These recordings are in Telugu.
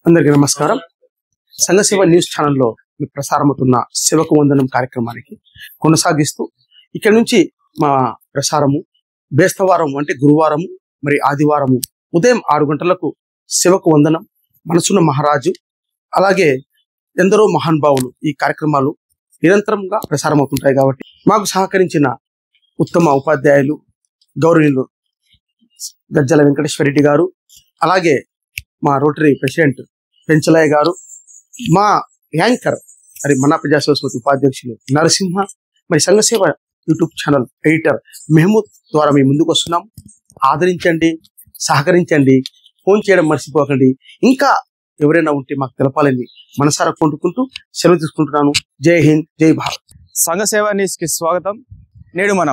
అందరికీ నమస్కారం సంఘసేవ న్యూస్ ఛానల్లో మీకు ప్రసారమవుతున్న శివకు వందనం కార్యక్రమానికి కొనసాగిస్తూ ఇక్కడ నుంచి మా ప్రసారము బేస్తవారం అంటే గురువారము మరి ఆదివారము ఉదయం ఆరు గంటలకు శివకు వందనం మనసున్న మహారాజు అలాగే ఎందరో మహానుభావులు ఈ కార్యక్రమాలు నిరంతరంగా ప్రసారం అవుతుంటాయి కాబట్టి మాకు సహకరించిన ఉత్తమ ఉపాధ్యాయులు గౌరవనీయులు గజ్జల వెంకటేశ్వర రెడ్డి గారు అలాగే మా రోటరీ ప్రెసిడెంట్ పెంచలయ్య గారు మా యాంకర్ మరి మన్నా ప్రజా సరస్వతి ఉపాధ్యక్షులు నరసింహ మరి సంఘసేవ యూట్యూబ్ ఛానల్ ఎడిటర్ మెహమూద్ ద్వారా మేము ముందుకు వస్తున్నాం ఆదరించండి సహకరించండి ఫోన్ చేయడం మర్చిపోకండి ఇంకా ఎవరైనా ఉంటే మాకు తెలపాలని మనసారా కొనుక్కుంటూ సెలవు తీసుకుంటున్నాను జై హింద్ జై భారత్ సంఘ సేవ న్యూస్ కి స్వాగతం నేడు మనం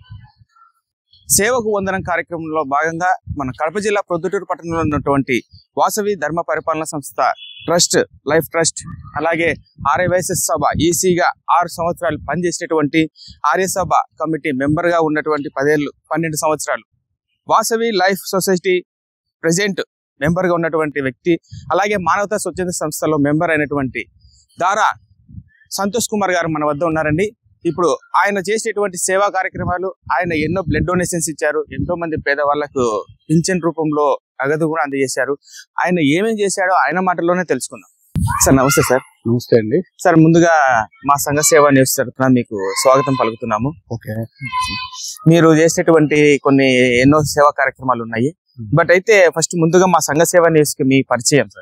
సేవకు వందనం కార్యక్రమంలో భాగంగా మన కడప జిల్లా ప్రొద్దుటూరు పట్టణంలో ఉన్నటువంటి వాసవి ధర్మ పరిపాలన సంస్థ ట్రస్ట్ లైఫ్ ట్రస్ట్ అలాగే ఆర్యవైఎస్ఎస్ సభ ఈసీగా ఆరు సంవత్సరాలు పనిచేసేటువంటి ఆర్యసభ కమిటీ మెంబర్ గా ఉన్నటువంటి పదేళ్ళు పన్నెండు సంవత్సరాలు Vasavi life society president member గా ఉన్నటువంటి వ్యక్తి అలాగే మానవతా స్వచ్ఛంద సంస్థలో మెంబర్ అయినటువంటి దారా సంతోష్ కుమార్ గారు మన వద్ద ఉన్నారండి ఇప్పుడు ఆయన చేసేటువంటి సేవా కార్యక్రమాలు ఆయన ఎన్నో బ్లడ్ డొనేషన్స్ ఇచ్చారు ఎంతో మంది పేదవాళ్లకు పింఛన్ రూపంలో నగదు కూడా అందజేశారు ఆయన ఏమేం చేశాడో ఆయన మాటల్లోనే తెలుసుకుందాం సార్ నమస్తే సార్ నమస్తే అండి సార్ ముందుగా మా సంఘ సేవా న్యూస్ తరఫున మీకు స్వాగతం పలుకుతున్నాము ఓకే మీరు చేసేటువంటి కొన్ని ఎన్నో సేవా కార్యక్రమాలు ఉన్నాయి బట్ అయితే ఫస్ట్ ముందుగా మా సంఘ సేవా న్యూస్ కి మీ పరిచయం సార్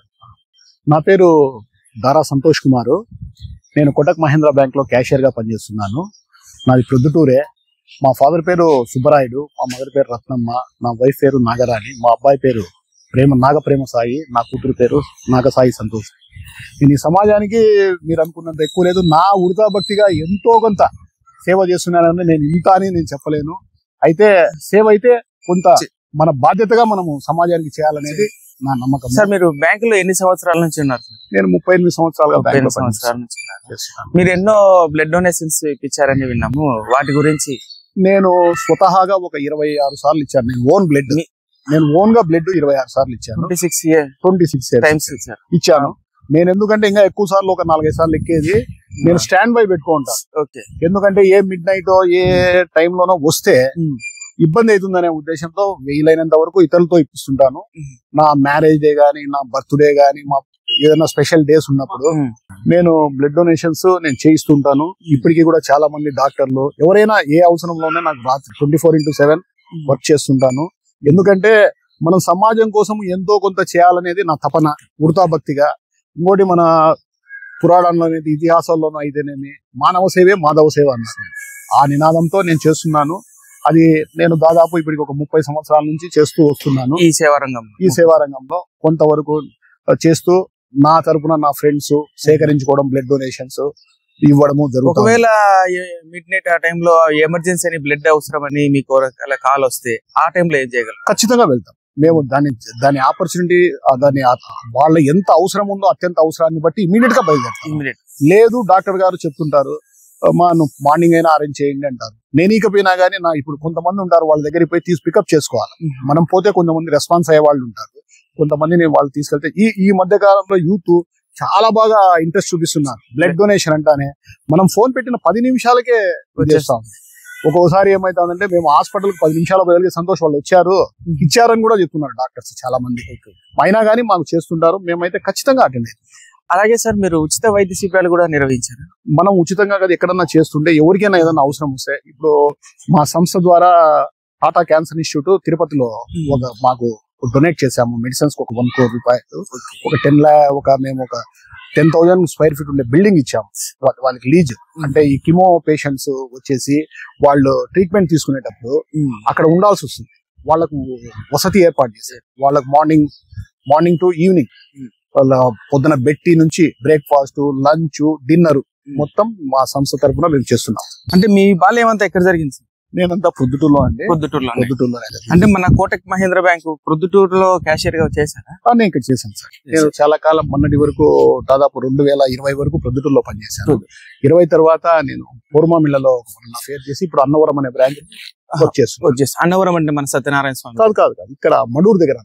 నా పేరు దారా సంతోష్ కుమారు నేను కొటక్ మహేంద్ర బ్యాంక్ లో క్యాషియర్ గా పనిచేస్తున్నాను నాది ప్రొద్దుటూరే మా ఫాదర్ పేరు సుబ్బరాయుడు మా మదర్ పేరు రత్నమ్మ నా వైఫ్ పేరు నాగరాణి మా అబ్బాయి పేరు ప్రేమ నాగ ప్రేమ సాయి నా కూతురు పేరు నాగసాయి సంతోష్ నేను ఈ సమాజానికి మీరు అనుకున్నంత ఎక్కువ లేదు నా ఉడతా భక్తిగా ఎంతో కొంత సేవ చేస్తున్నానని నేను ఇంత అని నేను చెప్పలేను అయితే సేవ అయితే కొంత మన బాధ్యతగా మనము సమాజానికి చేయాలనేది నా నమ్మకం సార్ మీరు బ్యాంకులో ఎన్ని సంవత్సరాల నుంచి ఉన్నారు సార్? నేను ముప్పై ఎనిమిది సంవత్సరాలుగా ముప్పై బ్యాంకులో ఎనిమిది సంవత్సరాల నుంచి ఉన్నారు పనిచేస్తున్నాను. మీరు ఎన్నో బ్లడ్ డొనేషన్స్ ఇప్పించారని విన్నాము వాటి గురించి నేను స్వతహాగా ఒక ఇరవై ఆరు సార్లు ఇచ్చాను నేను ఓన్ బ్లడ్ మీ- నేను ఓన్ గా బ్లడ్ ఇరవై ఆరు సార్లు ఇచ్చాను twenty six year twenty six times ఇచ్చారు ఇచ్చాను నేను ఎందుకంటే ఇంకా ఎక్కువ సార్లు ఒక నాలుగైదు సార్లు ఎక్కేది నేను స్టాండ్ బై పెట్టుకుంటా ఓకే ఎందుకంటే ఏ మిడ్ నైట్ ఏ టైంలోనో వస్తే ఇబ్బంది అవుతుందనే ఉద్దేశంతో వీలైనంత వరకు ఇతరులతో ఇప్పిస్తుంటాను మ్మ్. నా మ్యారేజ్ డే గానీ నా బర్త్డే గానీ మా ఏదైనా స్పెషల్ డేస్ ఉన్నప్పుడు నేను బ్లడ్ డొనేషన్స్ నేను చేయిస్తుంటాను ఇప్పటికీ కూడా చాలా మంది డాక్టర్లు ఎవరైనా ఏ అవసరంలోనే నాకు రాత్రి twenty four into seven work చేస్తుంటాను ఎందుకంటే మనం సమాజం కోసం ఎంతో కొంత చేయాలనేది నా తపన వృతాభక్తిగా ఇంకోటి మన పురాణంలోనే ఇతిహాసాల్లోనూ అయితేనేమి మానవ సేవే మాధవ సేవ అన్నారు ఆ నినాదంతో నేను చేస్తున్నాను అది నేను దాదాపు ఇప్పటికి ఒక ముప్పై సంవత్సరాల నుంచి చేస్తూ వస్తున్నాను ఈ సేవా రంగం ఈ సేవా రంగంలో కొంతవరకు ఆ, చేస్తూ నా తరపున నా ఫ్రెండ్స్ సేకరించుకోవడం బ్లడ్ డొనేషన్స్ ఇవ్వడము జరుగుతుంది ఒకవేళ మిడ్ నైట్ ఆ టైంలో ఎమర్జెన్సీ అని బ్లడ్ అవసరమని మీకు ఒకవేళ కాల్ వస్తే ఆ టైంలో ఏం చేయగలరు ఖచ్చితంగా వెళ్తాం మేము దాని దాని ఆపర్చునిటీ దాని ఆ- వాళ్ళ ఎంత అవసరం ఉందో అత్యంత అవసరాన్ని బట్టి ఇమీడియట్ గా బయలుదేరుతాం ఇమ్మీడియట్ లేదు డాక్టర్ గారు చెప్తుంటారు మా నువ్వు మార్నింగ్ అయినా అరేంజ్ చేయండి అంటారు నేను ఇకపోయినా గానీ నా ఇప్పుడు కొంతమంది ఉంటారు వాళ్ళ దగ్గరికి పోయి తీసి పికప్ చేసుకోవాలి మనం పోతే కొంతమంది రెస్పాన్స్ అయ్యే వాళ్ళు ఉంటారు కొంతమందిని వాళ్ళు తీసుకెళ్తే ఈ ఈ మధ్య కాలంలో యూత్ చాలా బాగా ఇంట్రెస్ట్ చూపిస్తున్నారు బ్లడ్ డొనేషన్ అంటానే మనం ఫోన్ పెట్టిన పది నిమిషాలకే చేస్తాం ఒక్కోసారి ఏమైతుందంటే మేము హాస్పిటల్ పది నిమిషాల బయలుకి సంతోష్ వాళ్ళు వచ్చారు ఇచ్చారని కూడా చెప్తున్నారు డాక్టర్స్ చాలా మంది అయినా కానీ మాకు చేస్తుంటారు మేమైతే ఖచ్చితంగా అటెండ్ అలాగే సార్ మీరు ఉచిత వైద్య శిబిరాలు కూడా నిర్వహించారు మనం ఉచితంగా కదా ఎక్కడన్నా చేస్తుంటే ఎవరికైనా ఏదైనా అవసరం వస్తే ఇప్పుడు మా సంస్థ ద్వారా టాటా క్యాన్సర్ ఇన్స్టిట్యూట్ తిరుపతిలో ఒక మాకు డొనేట్ చేశాము మెడిసిన్స్ ఒక వన్ క్రోర్ రూపాయలు ఒక టెన్ లా ఒక మేము ఒక టెన్ థౌజండ్ స్క్వేర్ ఫీట్ ఉండే బిల్డింగ్ ఇచ్చాము వా- వాళ్ళకి లీజ్ అంటే ఈ కిమో పేషెంట్స్ వచ్చేసి వాళ్ళు ట్రీట్మెంట్ తీసుకునేటప్పుడు అక్కడ ఉండాల్సి వస్తుంది వాళ్ళకు వసతి ఏర్పాటు చేశారు వాళ్ళకి morning morning to evening Hmm. వాళ్ళ పొద్దున బెట్టి నుంచి బ్రేక్ఫాస్ట్ లంచ్ డిన్నర్ మొత్తం మా సంస్థ తరఫున మేము చేస్తున్నాం అంటే మీ బాల్యం అంతా ఎక్కడ జరిగింది సార్ నేనంతా ప్రొద్దుటూరులో అండి ప్రొద్దుటూరులో ప్రొద్దుటూరులోనే జరిగింది. అంటే మన కోటక్ మహేంద్ర బ్యాంక్ ప్రొద్దుటూరులో క్యాషియర్ గా చేశారా ఆ, నేను ఇక్కడ చేశాను సార్ నేను చాలా కాలం మొన్నటి వరకు దాదాపు రెండు వేల ఇరవై వరకు ప్రొద్దుటూరులో పనిచేశాను Good. ఇరవై తర్వాత నేను పూర్మా మిల్లలో నా పేరు చేసి ఇప్పుడు అన్నవరం అనే బ్రాంచ్ వర్క్ చేస్తున్నాను వచ్చేసి అన్నవరం అంటే మన సత్యనారాయణ స్వామి కాదు కాదు కాదు ఇక్కడ మడూరు దగ్గర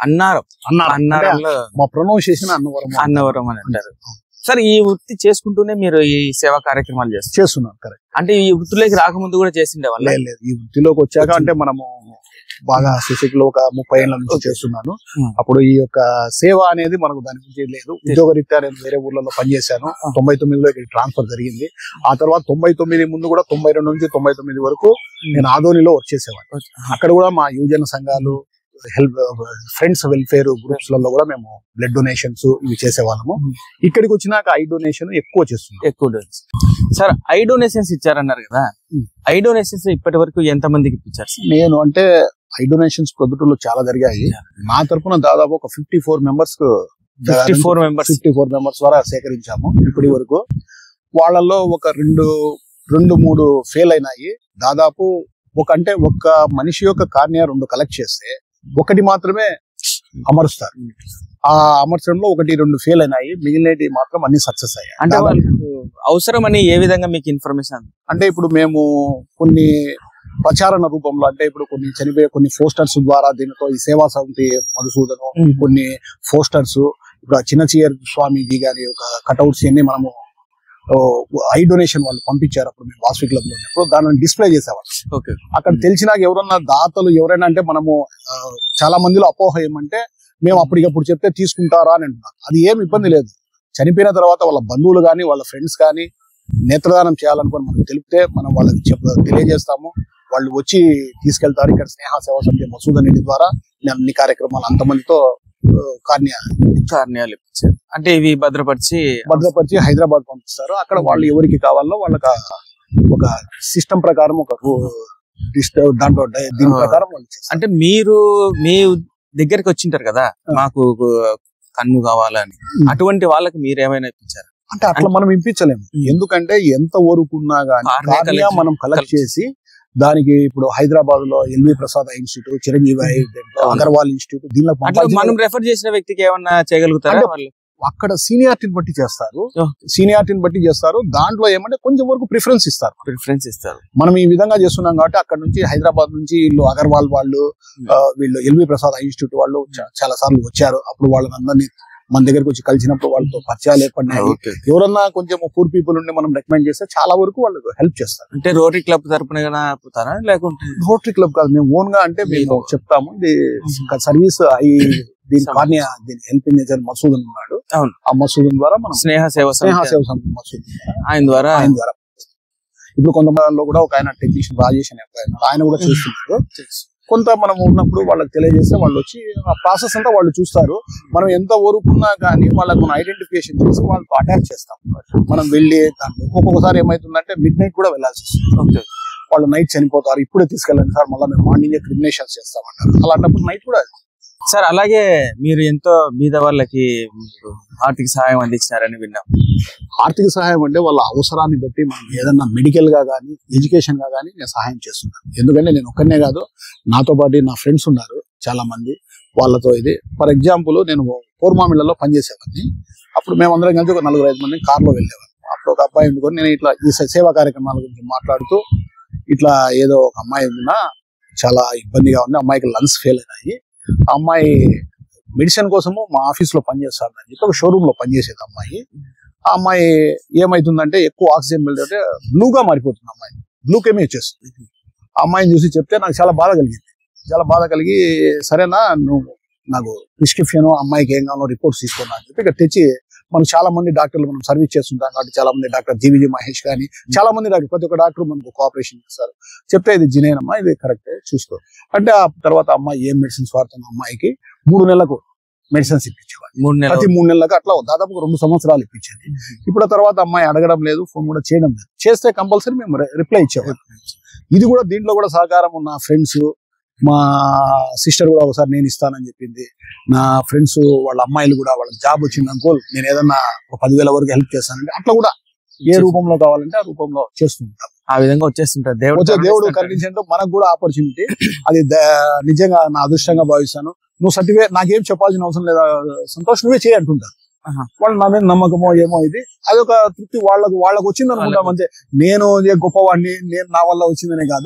అన్నారం అన్నారు అంటే అన్నారంలో మా ప్రొనౌన్సియేషన్ అన్నవరం అన్నవరం అని అంటారు సార్ ఈ వృత్తి చేసుకుంటూనే మీరు ఈ సేవా కార్యక్రమాలు చేస్తారు చేస్తున్నాను కరెక్ట్ అంటే ఈ వృత్తిలోకి రాకముందు కూడా చేసిండే వాళ్ళ లేదు లేదు ఈ వృత్తిలోకి వచ్చాక అంటే మనము బాగా సొసైటీలో ఒక ముప్పై ఏళ్ళ నుంచి చేస్తున్నాను Hmm. అప్పుడు ఈ యొక్క సేవ అనేది మనకు దాని గురించి లేదు ఉద్యోగరీత్యా నేను వేరే ఊర్లలో పనిచేశాను తొంభై తొమ్మిదిలో ఇక్కడ ట్రాన్స్ఫర్ జరిగింది ఆ తర్వాత తొంభై తొమ్మిది ముందు కూడా తొంభై రెండు నుంచి తొంభై తొమ్మిది వరకు నేను ఆదోనిలో వర్క్ చేసేవాడిని అక్కడ కూడా మా యువజన సంఘాలు హెల్ప్ ఫ్రెండ్స్ వెల్ఫేర్ గ్రూప్స్ లలో కూడా మేము బ్లడ్ డొనేషన్స్ ఇవి చేసేవాళ్ళము Hmm. ఇక్కడికి వచ్చినాక ఐ డొనేషన్ ఎక్కువ చేస్తున్నాం ఎక్కువ డోనెన్స్ సార్ ఐ డొనేషన్స్ ఇచ్చారన్నారు కదా Hmm. ఐ డొనేషన్స్ ఇప్పటి వరకు ఎంత మందికి ఇప్పించారు సార్ నేను అంటే ఐ డొనేషన్స్ ప్రొద్దుటూరులో చాలా జరిగాయి నా తరపున దాదాపు ఒక fifty four members fifty four members fifty four members ద్వారా సేకరించాము ఇప్పటి వరకు వాళ్ళల్లో ఒక రెండు రెండు మూడు ఫెయిల్ అయినాయి దాదాపు ఒక అంటే ఒక మనిషి యొక్క కార్నియా రెండు కలెక్ట్ చేస్తే ఒకటి మాత్రమే అమరుస్తారు ఆ అమర్చడంలో ఒకటి రెండు ఫెయిల్ అయినాయి మిగిలినవి మాత్రం అన్ని సక్సెస్ అయ్యాయి అంటే దాదాపు- వాళ్ళకు అవసరం అని ఏ విధంగా మీకు ఇన్ఫర్మేషన్ అంటే ఇప్పుడు మేము కొన్ని ప్రచారణ రూపంలో అంటే ఇప్పుడు కొన్ని చనిపోయే కొన్ని పోస్టర్స్ ద్వారా దీనితో ఈ సేవా సమితి మధుసూదనం కొన్ని పోస్టర్స్ ఇప్పుడు ఆ చిన్న చీయర్ స్వామీజీ గారి యొక్క కటౌట్స్ అన్ని మనము ఓ, ఐ డొనేషన్ వాళ్ళు పంపించారు అప్పుడు మేము వాసవి క్లబ్ లో ఉన్నప్పుడు దానిని డిస్ప్లే చేసేవాళ్ళం ఓకే అక్కడ తెలిసినాక ఎవరన్నా దాతలు ఎవరైనా అంటే మనము ఆ, చాలా మందిలో అపోహ ఏమంటే మేము అప్పటికప్పుడు చెప్తే తీసుకుంటారా అని అంటున్నారు అది ఏం ఇబ్బంది లేదు చనిపోయిన తర్వాత వాళ్ళ బంధువులు కానీ వాళ్ళ ఫ్రెండ్స్ కానీ నేత్రదానం చేయాలనుకుని మనం తెలిపితే మనం వాళ్ళకి చెప్ తెలియజేస్తాము వాళ్ళు వచ్చి తీసుకెళ్తారు ఇక్కడ స్నేహ సేవా సమితి మసూద్ రెడ్డి ద్వారా నేను అన్ని కార్యక్రమాలు అంతమందితో ఆ, కార్య కార్యాలు ఇప్పించారు అంటే ఇవి భద్రపరిచి భద్రపరిచి హైదరాబాద్ పంపిస్తారు అక్కడ వాళ్ళు ఎవరికి కావాలో వాళ్ళకి ఆ ఒక సిస్టమ్ ప్రకారం ఒక రూ- డిస్ట్- దాంట్లో డై- దీని ఆ. ప్రకారం వాళ్ళు చేస్తారు. అంటే మీరు మీ దగ్గరికి వచ్చింటారు కదా మాకు కన్ను కావాలని ఉమ్. అటువంటి వాళ్ళకి మీరు ఏమైనా ఇప్పించారు అంటే అట్లా మనం ఇంపించలేము ఉమ్. ఎందుకంటే ఎంత వరకున్నా గానీ కార్నియా కార్నియా collection- మనం కలెక్ట్ collect చేసి దానికి ఇప్పుడు హైదరాబాద్ లో L V Prasad institute Chiranjeevi eye దీంట్లో అవును. అగర్వాల్ ఇన్స్టిట్యూట్ దీనిలో అట్లా పంపాల్సిన- మనం రెఫర్ చేసిన వ్యక్తికి ఏమన్నా చేయగలుగుతారా అంటే వాళ్ళు అక్కడ సీనియారిటీని బట్టి చేస్తారు ఓ. సీనియారిటీని బట్టి చేస్తారు దాంట్లో ఏమంటే కొంచెం వరకు ప్రిఫరెన్స్ ఇస్తారు ప్రిఫరెన్స్ ఇస్తారు మనం ఈ విధంగా చేస్తున్నాం కాబట్టి అక్కడ నుంచి హైదరాబాద్ నుంచి వీళ్ళు అగర్వాల్ వాళ్ళు ఆ, వీళ్ళు ఎల్వి ప్రసాద్ ఇన్స్టిట్యూట్ వాళ్ళు చా- చాలా సార్లు వచ్చారు అప్పుడు వాళ్ళని అందరినీ మన దగ్గరకు వచ్చి కలిసినప్పుడు వాళ్ళతో పరిచయాలు ఏర్పడినాయి ఓకే ఎవరన్నా కొంచెం పూర్ పీపుల్ ఉండి మనం రికమెండ్ చేస్తే చాలా వరకు వాళ్ళు హెల్ప్ చేస్తారు అంటే రోటరీ క్లబ్ తరపున పోతారా లేకుంటే రోటరీ క్లబ్ కాదు మేము ఓన్ గా అంటే మేము మీరు- చెప్తాము ఇది మ్మ్. సర్వీస్ ఈ దీని సమ- కార్నియా దీని హెల్పింగ్ నేచర్ మసూదన్ ఉన్నాడు అవును. ఆ మసూదన్ ద్వారా మనం స్నేహ సేవ స్నేహ సమితి సేవ సమితి మసూదన్ ద్వారా ఆయన ద్వారా ఆయన ద్వారా ఇప్పుడు కొంతమందిలో కూడా ఒక ఆయన టెక్నీషియన్ రాజేష్ అనే ఒక ఆయన ఆయన కూడా చేస్తున్నారు కొంత మనం ఉన్నప్పుడు వాళ్ళకి తెలియజేస్తే వాళ్ళు వచ్చి ఆ ప్రాసెస్ అంతా వాళ్ళు చూస్తారు మనం ఎంత ఊరుకున్నా కానీ వాళ్ళకి మనం ఐడెంటిఫికేషన్ చేసి వాళ్ళతో అటాచ్ చేస్తాం మనం వెళ్ళి దాంట్లో ఒక్కొక్కసారి ఏమైతుందంటే మిడ్ నైట్ కూడా వెళ్ళాల్సి వస్తుంది ఓకే వాళ్ళు నైట్ చనిపోతారు ఇప్పుడే తీసుకెళ్ళండి సార్ మళ్ళీ మేము మార్నింగ్ క్రిమినేషన్స్ చేస్తామంటారు అలాంటప్పుడు నైట్ కూడా సార్ అలాగే మీరు ఎంతో బీద వాళ్ళకి మీరు ఆర్థిక సహాయం అందించారని విన్నాం ఆర్థిక సహాయం అంటే వాళ్ళ అవసరాన్ని బట్టి మనం ఏదన్నా మెడికల్ గా కానీ ఎడ్యుకేషన్ గా కానీ నేను సహాయం చేస్తున్నాను ఎందుకంటే నేను ఒక్కనే కాదు నాతో పాటు నా ఫ్రెండ్స్ ఉన్నారు చాలా మంది వాళ్ళతో ఇది ఫర్ ఎగ్జాంపుల్ నేను పూర్మామిళ్లలో పనిచేసేవాడిని అప్పుడు మేమందరం కలిసి ఒక నలుగురు ఐదు మంది కార్లో వెళ్ళేవాళ్ళం అప్పుడు ఒక అబ్బాయి ఎందుకొని నేను ఇట్లా ఈ సే- సేవా కార్యక్రమాల గురించి మాట్లాడుతూ ఇట్లా ఏదో ఒక అమ్మాయి ఉన్నా చాలా ఇబ్బందిగా ఉంది అమ్మాయికి లంగ్స్ ఫెయిల్ అయినాయి ఆ అమ్మాయి మెడిసిన్ కోసము మా ఆఫీస్ లో పనిచేస్తాను అని చెప్పి ఒక షోరూమ్ లో పనిచేసేది అమ్మాయి ఆ అమ్మాయి ఏమైతుందంటే ఎక్కువ ఆక్సిజన్ వెళ్తుంటే బ్లూగా మారిపోతుంది అమ్మాయి బ్లూ కెమీ వచ్చేస్తుంది ఆ అమ్మాయిని చూసి చెప్తే నాకు చాలా బాధ కలిగింది చాలా బాధ కలిగి సరేనా నువ్వు నాకు ప్రిస్క్రిప్షన్ అమ్మాయికి ఏం కావాలో రిపోర్ట్స్ తీసుకున్నా అని చెప్పి ఇక్కడ తెచ్చి మనం చాలా మంది డాక్టర్లు మనం సర్వీస్ చేస్తుంటాం కాబట్టి చాలా మంది డాక్టర్ జీవిజీ మహేష్ కానీ చాలా మంది డాక్టర్ ప్రతి ఒక్క డాక్టర్ మనకు కోఆపరేషన్ చేస్తారు చెప్తే ఇది జినేనమ్మా ఇది కరెక్టే చూసుకో అంటే ఆ తర్వాత అమ్మాయి ఏం మెడిసిన్స్ వాడుతున్న అమ్మాయికి మూడు నెలలకు మెడిసిన్స్ ఇప్పించేవాడు మూడు ప్రతి నెలలు మూడు నెలలకు అట్లా దాదాపు రెండు సంవత్సరాలు ఇప్పించింది ఇప్పుడు ఆ తర్వాత అమ్మాయి అడగడం లేదు ఫోన్ కూడా చేయడం లేదు చేస్తే కంపల్సరీ మేము రిప్లై ఇచ్చేవాళ్ళం ఇది కూడా దీంట్లో కూడా సహకారం ఉన్న ఫ్రెండ్స్ మా సిస్టర్ కూడా ఒకసారి నేను ఇస్తానని చెప్పింది నా ఫ్రెండ్స్ వాళ్ళ అమ్మాయిలు కూడా వాళ్ళకి జాబ్ వచ్చింది అనుకో నేను ఏదన్నా ఒక పదివేల వరకు హెల్ప్ చేస్తానంటే అట్లా కూడా ఏ రూపంలో కావాలంటే ఆ రూపంలో చేస్తూ ఉంటాం ఆ విధంగా వచ్చేస్తుంటారు దేవుడు వచ్చే దేవుడు కరుణిస్తుంటాడు. కరుణించడంతో మనకు కూడా ఆపర్చునిటీ అది ద- నిజంగా నా అదృష్టంగా భావిస్తాను నువ్వు సర్టిఫికేట్ నాకేం చెప్పాల్సిన అవసరం లేదా సంతోష్ నువ్వే చేయి అంటుంటారు ఆహా. వాళ్ళు నా మీద నమ్మకమో ఏమో ఇది అదొక తృప్తి వాళ్ళకు వాళ్ళకు వచ్చింది అనుకుంటాం అంతే నేను ఏ గొప్పవాడిని నేను నా వల్ల వచ్చిందనే కాదు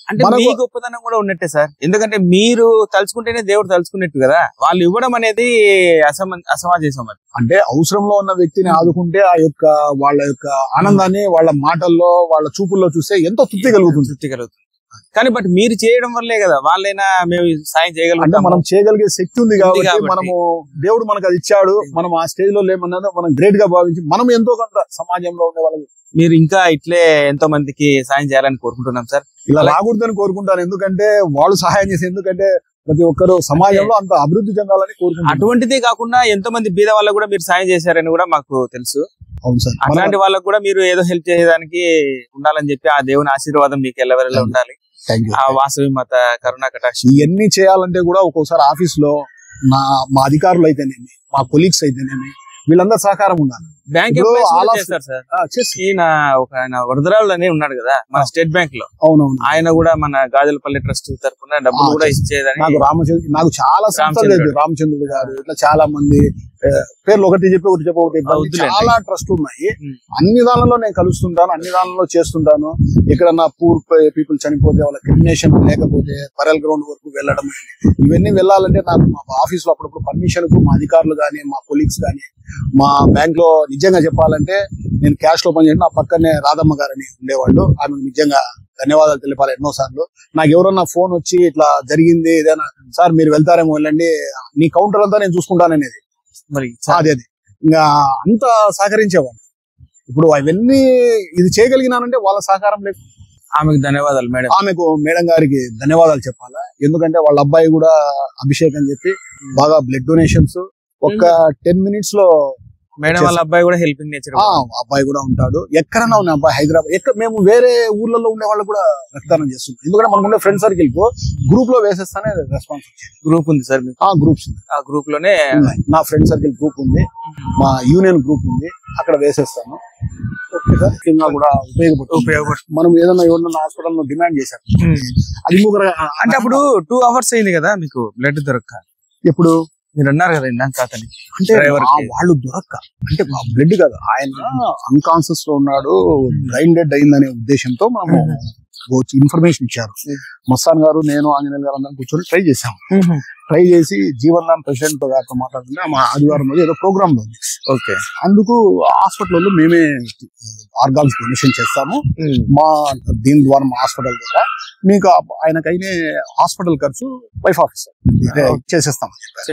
అంటే మనకు- మీ గొప్పతనం కూడా ఉన్నట్టే సార్ ఎందుకంటే మీరు తలుచుకుంటేనే దేవుడు తలుచుకున్నట్టు కదా వాళ్ళు ఇవ్వడం అనేది అసమ అసమాజం అది అంటే అవసరంలో ఉన్న వ్యక్తిని ఆదుకుంటే ఆ యొక్క వాళ్ళ యొక్క ఆనందాన్ని వాళ్ళ మాటల్లో వాళ్ళ చూపుల్లో చూస్తే ఎంతో తృప్తి కలుగుతుంది తృప్తి కలుగుతుంది కానీ బట్ మీరు చేయడం వల్లే కదా వాళ్ళైనా మేము సాయం అంటే చేయగలుగుతాం మనం చేయగలిగే శక్తి ఉంది కాబట్టి కాబట్టి. మనము దేవుడు మనకు అది ఇచ్చాడు మనం ఆ స్టేజ్ లో లేమన్నది మనం గ్రేట్ గా భావించి మనం ఎంతో కొంత సమాజంలో ఉండే వాళ్ళకి మీరు ఇంకా ఇట్లే ఎంతో మందికి సాయం చేయాలని కోరుకుంటున్నాం సార్ ఇలా అలాగే- రాకూడదని కోరుకుంటాను ఎందుకంటే వాళ్ళు సహాయం చేసి ఎందుకంటే ప్రతి ఒక్కరు సమాజంలో అంత అభివృద్ధి చెందాలని కోరుకుంటారు అటువంటిదే కాకుండా ఎంతో మంది బీద వాళ్ళకు కూడా మీరు సాయం చేశారని కూడా మాకు తెలుసు అవును సార్ మన- అట్లాంటి వాళ్ళకు కూడా మీరు ఏదో హెల్ప్ చేయడానికి ఉండాలని చెప్పి ఆ దేవుని ఆశీర్వాదం మీకు ఎల్లవెల్ల ఉండాలి Thank you. ఆ వాసవి మత కరుణా కటాక్ష ఇవన్నీ చేయాలంటే కూడా ఒక్కోసారి ఆఫీస్ లో నా మా అధికారులు అయితేనేమి మా కొలీగ్స్ అయితేనేమి వీళ్ళందరూ సహకారం ఉండాలి బ్యాంక్ ఇప్పుడు ఎంప్లాయీస్ కూడా all of- చేస్తారు సార్ ఆ, చేసి ఈయన ఒక ఆయన వరదరాళ్ళు అని ఉన్నాడు కదా మన స్టేట్ బ్యాంక్ లో అవునవును ఆయన కూడా మన గాజులపల్లి ట్రస్ట్ తరఫున డబ్బులు ఆ, కూడా చేస్తారు. ఇచ్చేదని నాకు రామచంద్ర నాకు చాలా సంస్థలు రామచంద్రుడు. తెలుసు రామచంద్రుడు గారు ఇట్లా చాలా మంది ఆ, పేర్లు ఒకటి చెప్పి ఒకటి చెప్పి ఒకటి ఆ, ఇబ్బంది. వద్దులేండి. చాలా ట్రస్ట్ ఉన్నాయి ఉమ్. అన్ని దానిలో నేను కలుస్తుంటాను అన్ని దానిలో చేస్తుంటాను ఇక్కడ నా పూర్ పీపుల్ చనిపోతే వాళ్ళ క్రిమినేషన్ లేకపోతే పరల్ గ్రౌండ్ వరకు వెళ్ళడం ఇవన్నీ వెళ్ళాలంటే నాకు మా ఆఫీస్ లో అప్పుడప్పుడు పర్మిషన్ కు మా అధికారులు కానీ మా కొలీగ్స్ కానీ మా బ్యాంక్ లో నిజంగా చెప్పాలంటే నేను క్యాష్ లో పనిచేయండి నా పక్కనే రాధమ్మ గారని ఉండేవాళ్ళు ఆమెకు నిజంగా ధన్యవాదాలు తెలిపాలి ఎన్నో సార్లు నాకు ఎవరన్నా ఫోన్ వచ్చి ఇట్లా జరిగింది ఏదైనా సార్ మీరు వెళ్తారేమో వెళ్ళండి నీ కౌంటర్ అంతా నేను చూసుకుంటాననేది మరి అదే అదే ఇంకా అంత సహకరించేవాడు ఇప్పుడు అవన్నీ ఇది చేయగలిగినానంటే వాళ్ళ సహకారం లేదు ఆమెకు ధన్యవాదాలు మేడం ఆమెకు మేడం గారికి ధన్యవాదాలు చెప్పాలా ఎందుకంటే వాళ్ళ అబ్బాయి కూడా అభిషేక్ అని చెప్పి బాగా బ్లడ్ డొనేషన్స్ ఒక్క టెన్ మినిట్స్ లో మేడం వాళ్ళ అబ్బాయి కూడా హెల్పింగ్ నేచర్ ఆ అబ్బాయి కూడా ఉంటాడు ఎక్కడన్నా ఉన్న అబ్బాయి హైదరాబాద్ ఎక్కడ మేము వేరే ఊర్లలో ఉండే వాళ్ళు కూడా రక్తదానం చేస్తున్నాం ఎందుకంటే మనకు ఉండే ఫ్రెండ్ సర్కిల్ కు గ్రూప్ లో వేసేస్తానే రెస్పాన్స్ వచ్చింది గ్రూప్ ఉంది సార్ మీకు ఆ గ్రూప్స్ ఆ గ్రూప్ లోనే ఉన్నాయి నా ఫ్రెండ్ సర్కిల్ గ్రూప్ ఉంది మా యూనియన్ గ్రూప్ ఉంది అక్కడ వేసేస్తాను ఓకే సార్ ముఖ్యంగా కూడా ఉపయోగపడుతుంది ఉపయోగపడుతుంది మనం ఏదైనా ఎవరన్నా హాస్పిటల్లో డిమాండ్ చేశారు అది ఇంకొక అంటే అప్పుడు టూ అవర్స్ అయింది కదా మీకు బ్లడ్ దొరక్క ఇప్పుడు మీరు అన్నారు కదా ఇందాక అతనికి అంటే Driver ఆ కి. వాళ్ళు దొరక్క అంటే బ్లడ్ కాదు ఆయన అన్కాన్షియస్ లో ఉన్నాడు బ్రైన్ డెడ్ అయిందనే ఉద్దేశంతో మనము వచ్చి ఇన్ఫర్మేషన్ ఇచ్చారు మస్తాన్ గారు నేను ఆంజనేయులు గారు అందరం కూర్చొని ట్రై చేశాం ట్రై చేసి జీవన్ దాన్ ప్రెసిడెంట్ గారితో మాట్లాడుతుంటే మా ఆదివారం రోజు ఏదో ప్రోగ్రామ్ లో ఉంది ఓకే అందుకు హాస్పిటల్లో మేమే ఆర్గాన్స్ డొనేషన్ చేస్తాము మా దీని ద్వారా మా హాస్పిటల్ ద్వారా మీకు ఆ- ఆయనకైనా హాస్పిటల్ ఖర్చు వైఫ్ ఆఫీసర్ చేసేస్తాం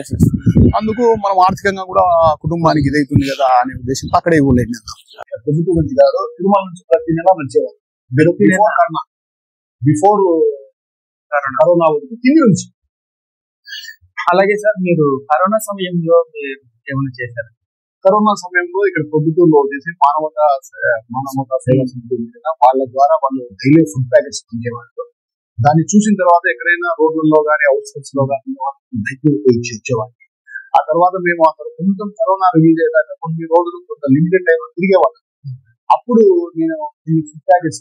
అందుకు మనం ఆర్థికంగా కూడా కుటుంబానికి ఇదైతుంది కదా అనే ఉద్దేశంతో అక్కడే ఇవ్వలేదు నేను ప్రభుత్వ మంత్రి గారు తిరుమల నుంచి ప్రతి నెల వచ్చేవారు బిఫోర్ కరోనా బిఫోర్ కరోనా వరకు కింది నుంచి అలాగే సార్ మీరు కరోనా సమయంలో మీరు ఏమైనా చేశారు కరోనా సమయంలో ఇక్కడ పొద్దుటూరులో వచ్చేసి మానవత మానవత సేవా సమితి ఉంది కదా వాళ్ళ ద్వారా వాళ్ళు డైలీ ఫుడ్ ప్యాకెట్స్ పంచేవాళ్ళు దాన్ని చూసిన తర్వాత ఎక్కడైనా రోడ్లలో కానీ అవుట్స్కట్స్ లో కానీ బైక్ ఉపయోగించి ఇచ్చేవాళ్ళు ఆ తర్వాత మేము అక్కడ కొంచెం కరోనా రిలీజ్ అయ్యాక కొన్ని రోజులు కొంత లిమిటెడ్ టైం తిరిగేవాళ్ళం అప్పుడు నేను ఈ ఫుడ్ ప్యాకెట్స్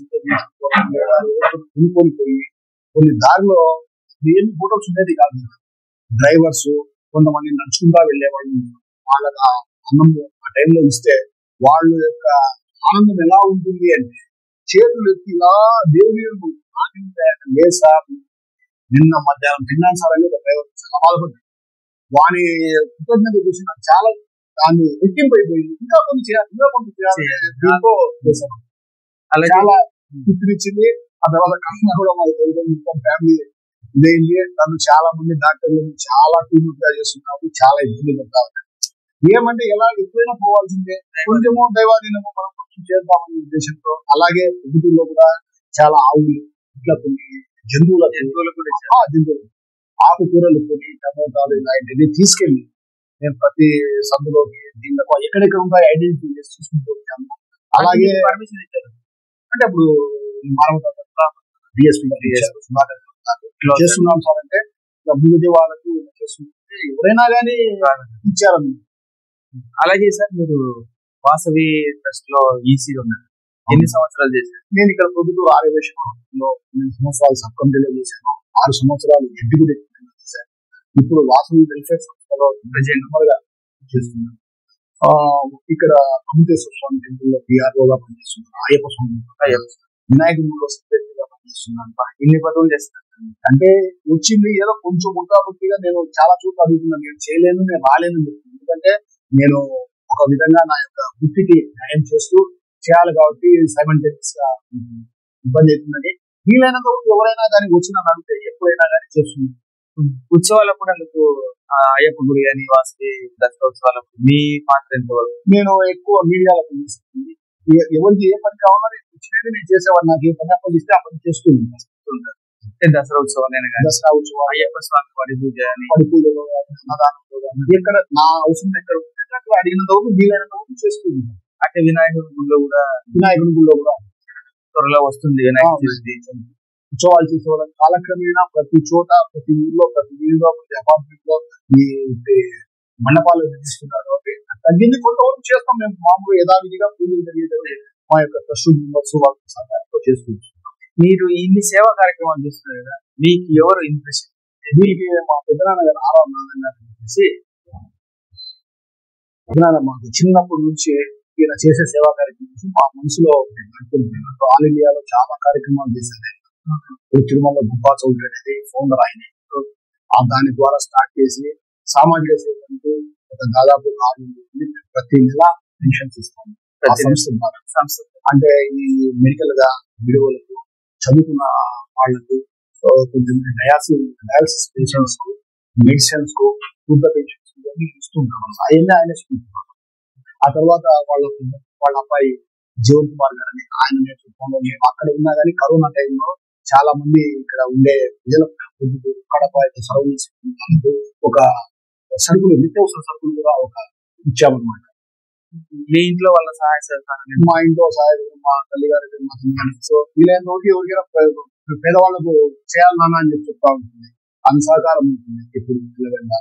కొనుక్కొని పోయి కొన్ని దారిలో ఏమి ఫోటోస్ ఉండేది కాదు డ్రైవర్స్ కొంతమంది నడుచుకుంటా వెళ్ళేవాళ్ళు వాళ్ళకి ఆ అన్నం ఆ టైంలో ఇస్తే వాళ్ళ యొక్క ఆనందం ఎలా ఉంటుంది అంటే చేతులు ఎత్తి ఇలా దేవుని వైపు ఆనందం లేదు సార్ నిన్న మధ్యాహ్నం తిన్నాను సార్ అని ఒక డ్రైవర్ చాలా బాధపడ్డాడు వాని కృతజ్ఞత చూసి నాకు చాలా దాన్ని రెట్టింపు అయిపోయింది ఇంకా కొన్ని చేయాలి ఇంకా కొన్ని చేయాలి అనే దీంతో చేశాను అలాగే చాలా ఇచ్చింది ఆ తర్వాత కరోనా కూడా మాకు తెలియదు మొత్తం ఫ్యామిలీ ఇదైంది తను చాలా మంది డాక్టర్లు చాలా టీమ్ గా చేస్తున్నారు చాలా ఇబ్బంది పడతారు ఏమంటే ఎలా ఎప్పుడైనా పోవాల్సిందే కొంచెము దైవాధీనము మనం కొంచెం చేద్దామనే ఉద్దేశంతో అలాగే ప్రభుత్వంలో కూడా చాలా ఆవులు ఇట్లా కొన్ని జంతువుల జంతువులు కూడా ఆ, జంతువులు ఆకుకూరలు కొన్ని టమోటాలు ఇలాంటివి తీసుకెళ్ళి నేను ప్రతి సందులోకి దీంట్లో ఎక్కడెక్కడ ఉంటాయి ఐడెంటిఫై చేసి చూసుకుంటూ వచ్చాను అలాగే పర్మిషన్ ఇచ్చారు అంటే అప్పుడు మానవత డిఎస్పీ గారు ఇచ్చారు. సుధాకర్ గారు ఉన్నారు. చేస్తున్నాం సార్ అంటే అభివృద్ధి వాళ్ళకు ఇలా చేస్తుంటే ఎవరైనా కానీ ఇచ్చారని అలాగే సార్ మీరు వాసవి ట్రస్ట్ లో ఈసీ ఉన్నారు ఎన్ని సంవత్సరాలు చేశారు నేను ఇక్కడ పొద్దుటూరు ఆర్యవేశంలో ఎనిమిది సంవత్సరాలు సబ్ కమిటీలో చేశాను ఆరు సంవత్సరాలు ఎగ్జిక్యూటివ్ చేశాను ఇప్పుడు వాసవి వెల్ఫేర్ సంస్థలో ప్రెసిడెంట్ గా చేస్తున్నాను ఆ, ఇక్కడ అమృతేశ్వర స్వామి టెంపుల్ లో పిఆర్ఓ గా పనిచేస్తున్నాను అయ్యప్ప స్వామి అయ్యప్ప వినాయక మూడో సెక్రటరీగా పనిచేస్తున్నాను పనిచేస్తున్నాను బా, ఇన్ని పదవులు చేస్తున్నాను అంటే వచ్చింది ఏదో కొంచెం ముట్టాబుట్టిగా నేను చాలా చోట్ల అడుగుతున్నాను నేను చేయలేను నేను రాలేను అని చెప్తున్నాను. ఎందుకంటే నేను ఒక విధంగా నా యొక్క వృత్తికి న్యాయం చేస్తూ చేయాలి కాబట్టి సైమల్టేనియస్ గా ఇబ్బంది అవుతుందని వీలైనంత వరకు ఎవరైనా కానీ వచ్చి నన్ను అడిగితే ఎప్పుడైనా కానీ చేస్తుంది ఉత్సవాలప్పుడు అందుకు ఆ, అయ్యప్ప గుడి కానీ వాసవి దసరా ఉత్సవాలప్పుడు మీ పాత్ర ఎంతవరకు నేను ఎక్కువ మీడియాలో పనిచేస్తుంది ఎ- ఎవరికి ఏ పని కావాలో నేను వచ్చినట్టు నేను చేసేవాడిని నాకు ఏ పని అప్పగిస్తే ఆ పని చేస్తూ ఉంటాను అంటే దసరా ఉత్సవాలైనా కానీ దసరా ఉత్సవాలు అయ్యప్ప స్వామి వాడి పూజ అని పడి పూజలో కానీ, అన్నదానంలో కానీ, ఎక్కడ నా అవసరం ఎక్కడ ఉంటే అక్కడ అడిగినంత వరకు వీలైనంత వరకు చేస్తూ ఉంటాను అంటే వినాయకుడి గుడిలో కూడా వినాయకుడి గుడిలో కూడా త్వరలో వస్తుంది వినాయక ఆ, చవితి ఉత్సవాలు చేసేవాళ్ళం కాలక్రమేణా ప్రతి చోట ప్రతి ఊర్లో ప్రతి వీధిలో ప్రతి అపార్ట్మెంట్ లో ఈ ఈ మండపాలు నిర్మిస్తున్నారు కాబట్టి తగ్గింది కొంతవరకు చేస్తాం మేము మామూలు యథావిధిగా పూజలు జరిగేటప్పుడు మా యొక్క ట్రస్ట్ మెంబర్స్ వాళ్ళ సహాయంతో చేసుకుంటాం మీరు ఇన్ని సేవా కార్యక్రమాలు చేస్తున్నారు కదా మీకు ఎవరు ఇంప్రెషన్ దీనికి మా పెద్దనాన్న గారు ఆరాం నాన్న గారు చెప్పేసి పెద్దనాన్న మాకు చిన్నప్పటి నుంచి ఈయన చేసే సేవా కార్యక్రమం చూసి మా మనసులో నడుపుతుంది ఆల్ ఇండియాలో చాలా కార్యక్రమాలు చేశారు ఆయన. ఇప్పుడు తిరుమల గుబ్బా చౌదరి అనేది ఫౌండర్ ఆయన ఆ దాని ద్వారా స్టార్ట్ చేసి సామాజిక సేవ అంటూ ఒక దాదాపు ఆరు వందల మంది ప్రతి నెల పెన్షన్స్ ఇస్తాం ఆ ప్రతి సంస్థ ద్వారా సంస్థ అంటే ఈ మెడికల్ గా విడువలకు చదువుకున్న వాళ్ళకు సో కొంచెం డయాసిస్ డయాలసిస్ పేషెంట్స్ కు మెడిసిన్స్ కు ఫుడ్ పెన్షన్స్ ఇవన్నీ ఇస్తుంటాం అవన్నీ ఆయన ఇస్తుంటున్నాం ఆ తర్వాత వాళ్ళ వాళ్ళ అబ్బాయి జీవన్ కుమార్ గారు అని ఆయన నేతృత్వంలో మేము అక్కడ ఉన్నా కానీ కరోనా టైంలో చాలా మంది ఇక్కడ ఉండే ప్రజలకు కడప సరౌండింగ్స్ ఒక సరుకులు నిత్యావసర సరుకులు కూడా ఒక ఇచ్చామన్నమాట మీ ఇంట్లో వాళ్ళ సహాయ సహకారం మా ఇంట్లో సహాయం మా తల్లి గారికి మా తల్లి సో వీలైన ఒకటి ఎవరికైనా పే- పేదవాళ్ళకు చేయాలి నాన్న అని చెప్పి చెప్తా ఉంటుంది ఆమె సహకారం ఉంటుంది ఎప్పుడు పిల్లగా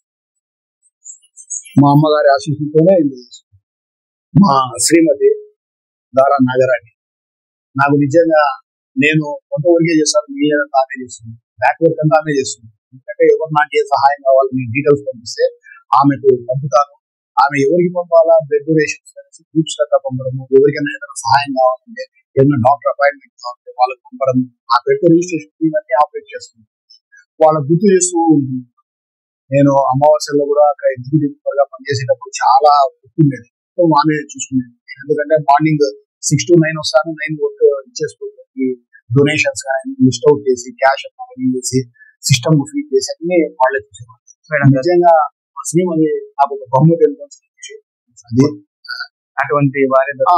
మా అమ్మగారి ఆశీస్సులతోనే ఇది చేస్తుంది. మా శ్రీమతి దారా నాగరాణి నాకు నిజంగా నేను కొంత వరకే చేస్తాను మీదంతా ఆమె చేస్తుంది బ్యాక్ వర్క్ అంతా ఆమె చేస్తుంది ఎందుకంటే ఎవరు నాకు ఏ సహాయం కావాలి మీ డీటెయిల్స్ పంపిస్తే ఆమెకు పంపుతాను ఆమె ఎవరికి పంపాలా బ్లడ్ డొనేషన్స్ అనేసి గ్రూప్స్ కట్టా పంపడము ఎవరికైనా ఏదైనా సహాయం కావాలంటే ఏదైనా డాక్టర్ అపాయింట్మెంట్ కావాలంటే వాళ్ళకి పంపడము ఆ బ్లడ్ రిజిస్ట్రేషన్ ఇవన్నీ ఆపరేట్ చేస్తుంది వాళ్ళ గుర్తు చేస్తూ ఉంటుంది నేను అమావాస్యలో కూడా అక్కడ ఎగ్జిక్యూటివ్ గా పనిచేసేటప్పుడు చాలా గుర్తుండేది సో ఆమె చూసుకునేది ఎందుకంటే మార్నింగ్ సిక్స్ టు నైన్ వస్తాను నైన్ వర్క్ ఇచ్చేసుకుంటుంది డొనేషన్స్ కానీ లిస్ట్ అవుట్ చేసి క్యాష్ చేసి సిస్టమ్ ఫీడ్ చేసి అన్ని వాళ్ళే చూసేవాళ్ళు మేడం గారు నిజంగా మా శ్రీమతి నాకు ఒక బహుమతి అనిపించింది అది అటువంటి వారి ఆ,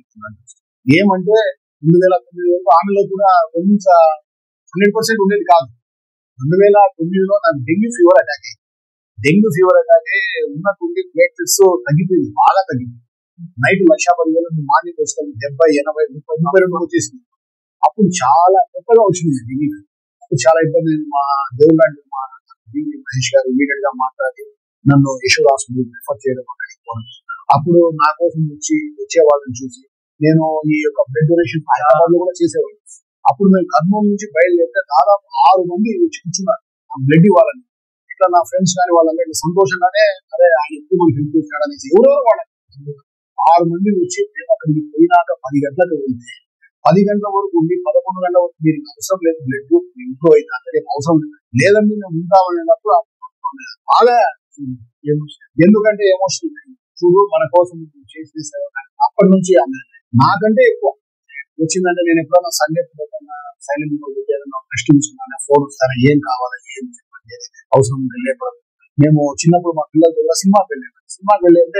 ఏమంటే రెండు వేల తొమ్మిది వరకు ఆమెలో కూడా కొంత హండ్రెడ్ పర్సెంట్ ఉండేది కాదు రెండు వేల తొమ్మిదిలో నాకు డెంగ్యూ ఫీవర్ అటాక్ అయింది డెంగ్యూ ఫీవర్ అటాక్ అయ్యి ఉన్నటువంటి ప్లేట్లెట్స్ తగ్గిపోయింది బాగా తగ్గిపోయింది నైట్ లక్ష పది వేల మార్నింగ్ వస్తాను డెబ్బై ఎనభై ముప్పై ముప్పై రెండు వచ్చేసింది అప్పుడు చాలా కొత్తగా వచ్చింది డెంగ్యూ అప్పుడు చాలా ఇబ్బంది అయింది. మా దేవుడు లాంటి మా డివి మహేష్ గారు ఇమీడియట్ గా మాట్లాడి నన్ను యశోద హాస్పిటల్ రిఫర్ చేయడం అక్కడికి పోవడం. అప్పుడు నా కోసం వచ్చి వచ్చే వాళ్ళని చూసి నేను ఈ యొక్క బ్లడ్ డొనేషన్ హైదరాబాద్ లో కూడా చేసేవాడిని అప్పుడు మేము కర్నూలు నుంచి బయలుదేరితే దాదాపు ఆరు మంది వచ్చి కూర్చున్నారు ఆ బ్లడ్ ఇవ్వాలని ఇట్లా నా ఫ్రెండ్స్ కానీ వాళ్ళందరూ సంతోషంగానే అదే ఆయన ఎక్కువ మంది హెల్ప్ చేశాడు అనేసి ఎవరో వాళ్ళ ఆరు మంది వచ్చి మేము అక్కడికి పోయినాక పది గంటలకు ఉంది పది గంటల వరకు ఉండి పదకొండు గంటల వరకు మీరు అవసరం లేదు బ్లడ్ ఇంట్లో అయితే అంటే అవసరం లేదు. లేదండి మేము ఉంటామన్నప్పుడు బాగా ఎమోషన్- ఎందుకంటే ఎమోషన్ చూడు మన కోసం నువ్వు చేసి సేవ. అప్పటి నుంచి ఆమె నాకంటే ఎక్కువ వచ్చిందంటే నేను ఎప్పుడైనా సండే సైలెంట్ ఏదైనా రెస్ట్ తీసుకున్నాను ఫోన్ వస్తాను ఏం కావాలి ఏం చెప్పండి అవసరం ఉంటే లేకపోతే మేము చిన్నప్పుడు మా పిల్లలతో కూడా సినిమాకి వెళ్ళాము సినిమాకి వెళ్ళి అంటే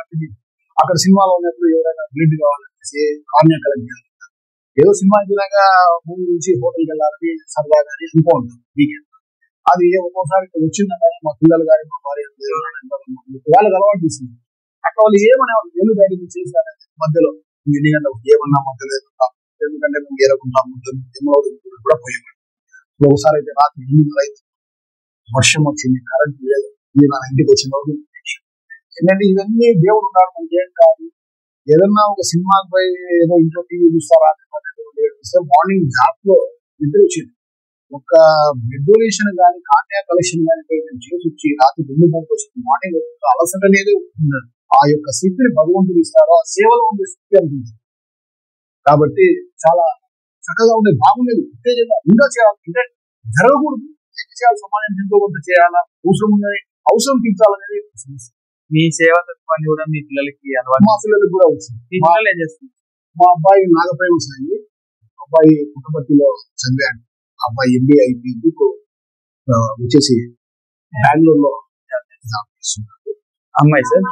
అక్కడ సినిమాలో ఉన్నప్పుడు ఎవరైనా బ్లడ్ కావాలనేసి కార్నియా కలెక్ట్ చేయాలి ఏదో సినిమా అయిపోయినాక మూవీ నుంచి హోటల్కి వెళ్ళాలని సరదాగా అని అనుకో ఉంటాం వీకెండ్ అది ఒక్కోసారి ఇక్కడ వచ్చిందంటే మా పిల్లలు కానీ మా భార్య వాళ్ళకి అలవాటు చేసింది అక్కడ వాళ్ళు ఏమనేవాళ్ళు నేను డాడీ మీరు చేశారు మధ్యలో నువ్వు ఎన్ని గంటలకు ఏమన్నా మధ్యలో ఎదుగుతాం ఎందుకంటే మేము ఏరకుంటాము తిమ్మలో కూడా పోయేవాడు ఒకసారి అయితే రాత్రి ఎనిమిది అయితే వర్షం వచ్చింది కరెంట్ లేదు ఇది నా ఇంటికి వచ్చిన రోజు ఏంటంటే ఇవన్నీ దేవుడు ఉన్నాడు మనకి ఏం కాదు ఏదన్నా ఒక సినిమాకి పోయి ఏదో ఇంట్లో టీవీ చూస్తారా మార్నింగ్ జాబ్ లో నిద్ర వచ్చింది ఒక బ్లడ్ డొనేషన్ కానీ కార్నియా కలెక్షన్ కానీ నేను చేసి వచ్చి రాత్రి రెండు గంటలకు వచ్చింది మార్నింగ్ అలసట అనేది ఉండదు ఆ యొక్క శక్తిని భగవంతుడు ఇస్తారో ఆ సేవలో ఉండే శక్తి అనిపించింది కాబట్టి చాలా చక్కగా ఉండేది బాగుండేది ఉత్తేజంగా ఇంకా చేయాలి అంటే జరగకూడదు ఏం చేయాలి సమాజం ఎంతో కొంత చేయాలా అవసరం ఉన్నది అవసరం తీర్చాలనేది సమస్య. మీ సేవా తత్వాన్ని కూడా మీ పిల్లలకి అలవాటు మా పిల్లలకు కూడా వచ్చింది మీ పిల్లలు ఏం చేస్తున్నారు మా అబ్బాయి నాగప్రేమ సాయి అబ్బాయి పుట్టపర్తిలో చదివాడు ఆ అబ్బాయి ఎంబీఏ అయిపోయింది ఇప్పుడు ఆ, వచ్చేసి బెంగళూరులో జాబ్ చేస్తున్నాడు అమ్మాయి సార్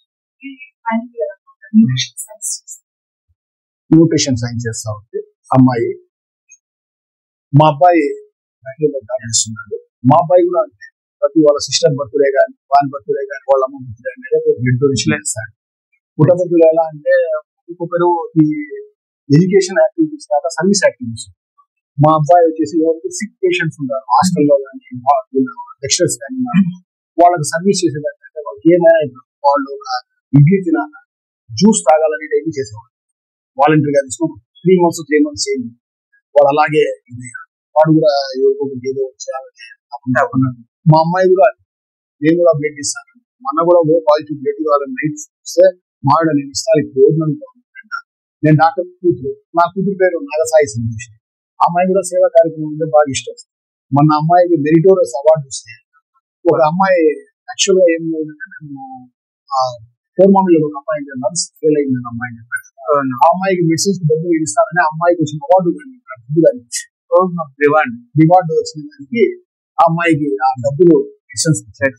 న్యూట్రిషన్ సైన్స్ చేస్తా ఉంది అమ్మాయి మా అబ్బాయి బెంగళూరులో జాబ్ చేస్తున్నాడు మా అబ్బాయి కూడా అంతే ప్రతి వాళ్ళ సిస్టర్ బర్త్డే కానీ వాని బర్త్డే కానీ వాళ్ళ అమ్మ బర్త్డే కానీ బ్లడ్ డొనేషన్ ఇస్తాడు పుట్టపర్తిలో ఎలా అంటే ఒక్కొక్కరు ఈ ఎడ్యుకేషన్ యాక్టివిటీస్ కాక సర్వీస్ యాక్టివిటీస్ మా అబ్బాయి వచ్చేసి ఎవరికి సిక్ పేషెంట్స్ ఉన్నారు హాస్టల్లో కానీ లెక్చరర్స్ కానీ ఉన్నారు. వాళ్ళకి సర్వీస్ చేసేదంటే వాళ్ళకి ఏమైనా ఇప్పుడు వాళ్ళు ఒక ఇడ్లీ తినాలి జ్యూస్ తాగాలని డైలీ చేసేవాళ్ళు వాలంటీర్గా తీసుకుని త్రీ మంత్స్ త్రీ మంత్స్ చేయండి వాడు అలాగే ఇది వాడు కూడా ఎవరికొకటి ఏదో చేయాలని కాకుండా ఉన్నాడు. మా అమ్మాయి కూడా నేను కూడా బ్లడ్ ఇస్తాను మొన్న కూడా ఓ పాజిటివ్ బ్లడ్ కావాలని నైట్ వస్తే మావిడ నేను ఇస్తాను ఇప్పుడు రోజు అనుకుంటున్నాను నేను డాక్టర్ కూతురు నా కూతురు పేరు నాగసాయి సంతోష్ ఆ అమ్మాయి కూడా సేవా కార్యక్రమం అంటే బాగా ఇష్టం మొన్న అమ్మాయికి మెరిటోరియస్ అవార్డు వస్తే ఒక అమ్మాయి యాక్చువల్ గా ఏం లేదంటే మేము కోర్మామిలో ఒక అమ్మాయి నర్స్ ఫెయిల్ అయింది అని అమ్మాయి చెప్పాడు ఆ అమ్మాయికి మెడిసిన్స్ డబ్బులు ఇస్తారని ఆ అమ్మాయికి వచ్చిన అవార్డు రివార్డ్ రివార్డు వచ్చిన దానికి ఆ అమ్మాయికి ఆ డబ్బులు మెడిసిన్స్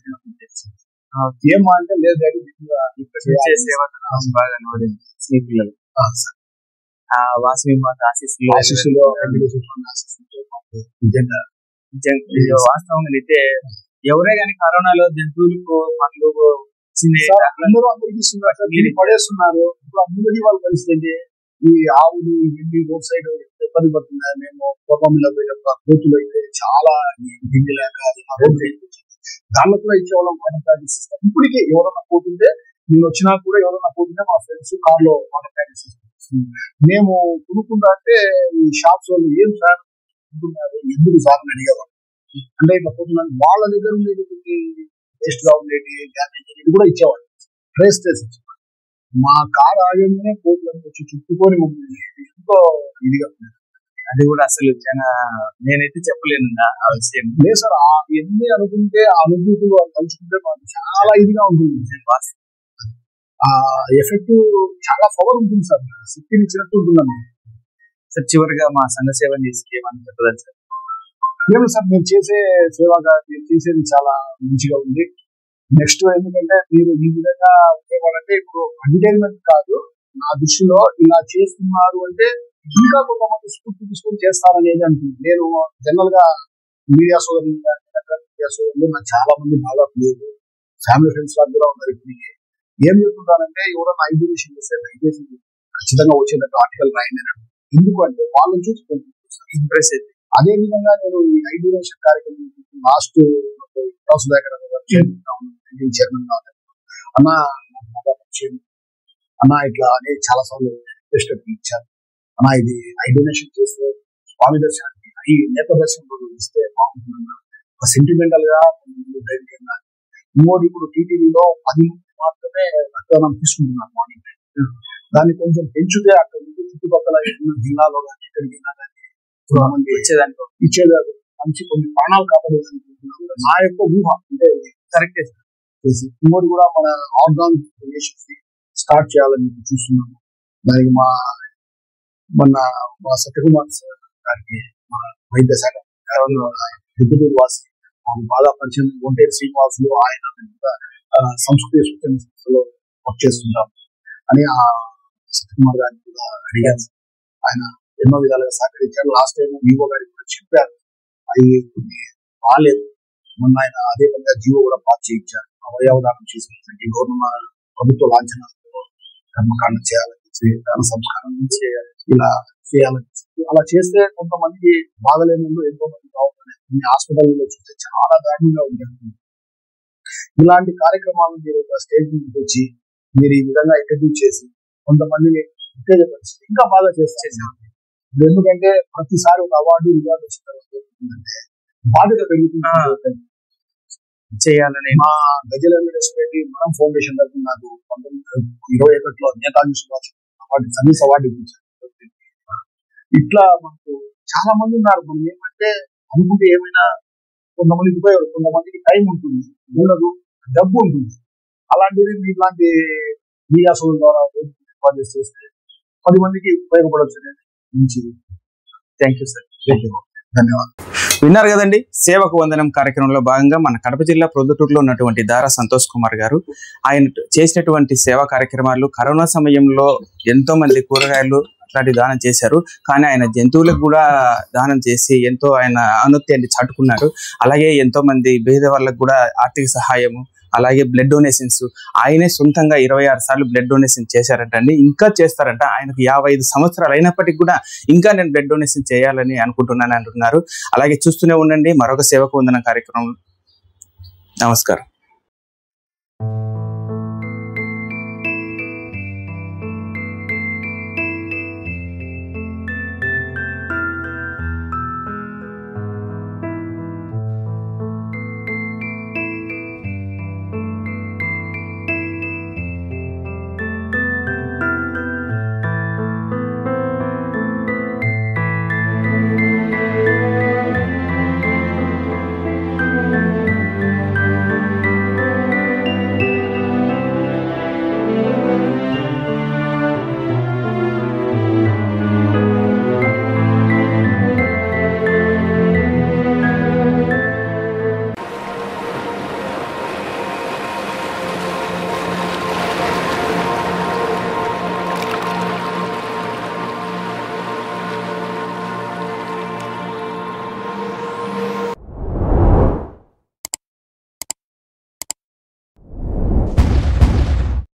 ఏమా అంటే లేదు డాడీ ఇక్కడ చేసే సేవ తత్వం బాగా కనబడింది మీ పిల్లలు ఆ వాసవి మాత ఆశీస్సులు ఆశీస్సులో వెంకటేశ్వర స్వామి ఆశీస్సులతో మాకు నిజంగా జన్- ఇది వాస్తవంగా అయితే ఎవరే కానీ కరోనాలో జంతువులకు పండ్లు చిన్న సార్, అందరూ అందరికీ ఇస్తున్నారు సార్. దీన్ని పడేస్తున్నారు ఇప్పుడు అందరికీ వాళ్ళ పరిస్థితి ఏంటి ఈ ఆవులు ఇవన్నీ రోడ్ సైడ్ ఇబ్బంది పడుతున్నాయి మేము కోపంలో పోయేటప్పుడు ఆ కోతులు అయితే చాలా ఈ గిండి లేక ఇలా రోడ్ సైడ్ వచ్చింది దానిలో కూడా ఇచ్చేవాళ్ళం వాటర్ ప్యాకెట్స్ ఇస్తాం ఇప్పటికే ఎవరన్నా పోతుంటే నేను వచ్చినా కూడా ఎవరన్నా పోతుంటే మా ఫ్రెండ్స్ కార్ లో వాటర్ ప్యాకెట్స్ ఇస్తాం మేము కొనుక్కుంటా అంటే ఈ షాప్స్ వాళ్ళు ఏం సార్ అనుకుంటున్నారు ఎందుకు సార్ అని అడిగేవాళ్ళు అంటే ఇట్లా పోతున్నాను వాళ్ళ దగ్గర ఉండేటువంటి వేస్ట్ గా ఉండేది డ్యామేజ్ ఇది కూడా ఇచ్చేవాళ్ళు ట్రేస్ చేసి ఇచ్చేవాళ్ళు మా కార్ ఆగంగానే కోట్లను వచ్చి చుట్టుకొని మమ్మల్ని ఎంతో ఇదిగా ఉంది. అది కూడా అసలు చాలా నేనైతే చెప్పలేను ఆ ఆ విషయం లేదు సార్ ఆ ఎన్ని అనుకుంటే ఆ అనుభూతులు వాళ్ళు తలుచుకుంటే మాకు చాలా ఇదిగా ఉంటుంది ఆ ఎఫెక్ట్ చాలా పవర్ ఉంటుంది సార్ శక్తిని ఇచ్చినట్టు ఉంటుందండి సార్ చివరిగా మా సంఘ సేవ చేసి ఏమని చెప్పలేదు సార్ లేదు సార్ మీరు చేసే సేవగా మీరు చేసేది చాలా మంచిగా ఉంది నెక్స్ట్ ఎందుకంటే మీరు ఈ విధంగా ఉపయోగాలంటే ఇప్పుడు అడ్వర్టైజ్మెంట్ కాదు నా దృష్టిలో ఇలా చేస్తున్నారు అంటే ఇంకా కొంతమంది స్ఫూర్తి తీసుకొని చేస్తారనేది అనుకుంది నేను జనరల్ గా మీడియా సోదరులు కానీ రకరకాల మీడియా సోదరులు నాకు చాలా మంది బాగా లేదు ఫ్యామిలీ ఫ్రెండ్స్ లాగా కూడా ఉన్నారు ఇప్పుడు ఏం చెప్తుంటారంటే ఎవరైనా ఐదు విషయం చేస్తే దయచేసి ఖచ్చితంగా వచ్చేటట్టు ఆర్టికల్ రాయండి అని అంటారు. ఎందుకంటే వాళ్ళని చూసి ఇంప్రెస్ అయితే అదే విధంగా నేను ఈ ఐదు రేషన్ కార్యక్రమం లాస్ట్ సుధాకర్ చైర్మన్ గా ఉన్నాను. అన్న నాకు బాగా పరిచయం. అన్న ఇట్లా అని చాలా సార్లు రిక్వెస్ట్ ఇచ్చారు అన్న ఇది ఐ డొనేషన్ చేస్తే స్వామి దర్శనానికి ఈ నేత దర్శనం ఇస్తే బాగుంటుందన్న ఒక సెంటిమెంటల్ గా కొంతమంది ధైర్యంగా ఇంకోటి ఇప్పుడు టీటీవీలో పది మంది మాత్రమే రక్తదానం తీసుకుంటున్నారు మార్నింగ్ దాన్ని కొంచెం పెంచుతే అక్కడ నుంచి చుట్టుపక్కల ఉన్న జిల్లాలో కానీ ఎక్కడికి వెళ్ళినా కానీ చాలా మంది వచ్చేదానికి ఇచ్చేదారు మంచి కొన్ని ప్రాణాలు కాపాడేదానికి నా యొక్క ఊహ అంటే కరెక్టే సార్ చేసి ఇంకోటి కూడా మన ఆర్గాన్ రిలేషన్స్ స్టార్ట్ చేయాలని చెప్పి చూస్తున్నాము దానికి మా మొన్న మా సత్యకుమార్ సార్ గారికి మా వైద్య శాఖ దిద్దుటూరు వాసి మాకు బాగా పరిచయం ఒంటేరు శ్రీనివాసులు ఆయన కూడా, ఆ, సంస్కృతి సూచన సంస్థలో వర్క్ చేస్తుంటాం అని ఆ సత్యకుమార్ గారిని కూడా అడిగాను ఆయన ఎన్నో విధాలుగా సహకరించారు లాస్ట్ టైం వివో గారికి కూడా చెప్పారు అది కొన్ని బాగాలేదు మొన్న ఆయన అదే విధంగా జీవో కూడా పాస్ చేయించారు అవయవదానం చేసినటువంటి గవర్నమెంట్ ప్రభుత్వ లాంఛనాలతో కర్మకాండ చేయాలని చెప్పి, దాన సంస్కారం చేయాలి ఇలా చేయాలని చెప్పి. అలా చేస్తే కొంతమంది బాధలేని వాళ్ళు ఎంతో మంది బాగుంటారు మీ హాస్పిటల్లో చూస్తే చాలా దారుణంగా ఉంటుంది ఇలాంటి కార్యక్రమాలను మీరు ఒక స్టేజ్ నుంచి వచ్చి మీరు ఈ విధంగా ఇంట్రడ్యూస్ చేసి కొంతమందిని ఉత్తేజపరిచి ఇంకా బాగా చేస్తే ఇప్పుడు ఎందుకంటే ప్రతిసారి ఒక అవార్డు రివార్డు వచ్చిన తర్వాత ఏమవుతుందంటే బాధ్యత పెరుగుతుంది చేయాలని మా గజల రెడ్డి మనం ఫౌండేషన్ తరఫున నాకు పంతొమ్మిది ఇరవై ఒకటిలో Netaji Subhash award service award ఇప్పించారు ఇట్లా మనకు చాలా మంది ఉన్నారు మనం ఏమంటే అనుకుంటే ఏమైనా కొంతమందికి ఉపయోగం కొంతమందికి టైం ఉంటుంది ఉండదు డబ్బు ఉంటుంది అలాంటిది ఇట్లాంటి మీడియా సోదరుల ద్వారా ఏర్పాటు చేస్తే పది మందికి ఉపయోగపడవచ్చు అనేది మంచిది థ్యాంక్ యూ సార్ ధన్యవాదాలు విన్నారు కదండి సేవకు వందనం కార్యక్రమంలో భాగంగా మన కడప జిల్లా ప్రొద్దుటూరులో ఉన్నటువంటి దారా సంతోష్ కుమార్ గారు ఆయన చేసినటువంటి సేవా కార్యక్రమాలు కరోనా సమయంలో ఎంతో మంది కూరగాయలు అట్లాంటి దానం చేశారు కానీ ఆయన జంతువులకు కూడా దానం చేసి ఎంతో ఆయన ఆనత్యాన్ని చాటుకున్నారు అలాగే ఎంతో మంది పేద వాళ్ళకు కూడా ఆర్థిక సహాయము అలాగే బ్లడ్ డొనేషన్స్ ఆయనే సొంతంగా ఇరవై ఆరు సార్లు బ్లడ్ డొనేషన్ చేశారంటండి ఇంకా చేస్తారంట ఆయనకు యాభై ఐదు సంవత్సరాలు అయినప్పటికీ కూడా ఇంకా నేను బ్లడ్ డొనేషన్ చేయాలని అనుకుంటున్నాను అంటున్నారు అలాగే చూస్తూనే ఉండండి మరొక సేవకు వందన కార్యక్రమం నమస్కారం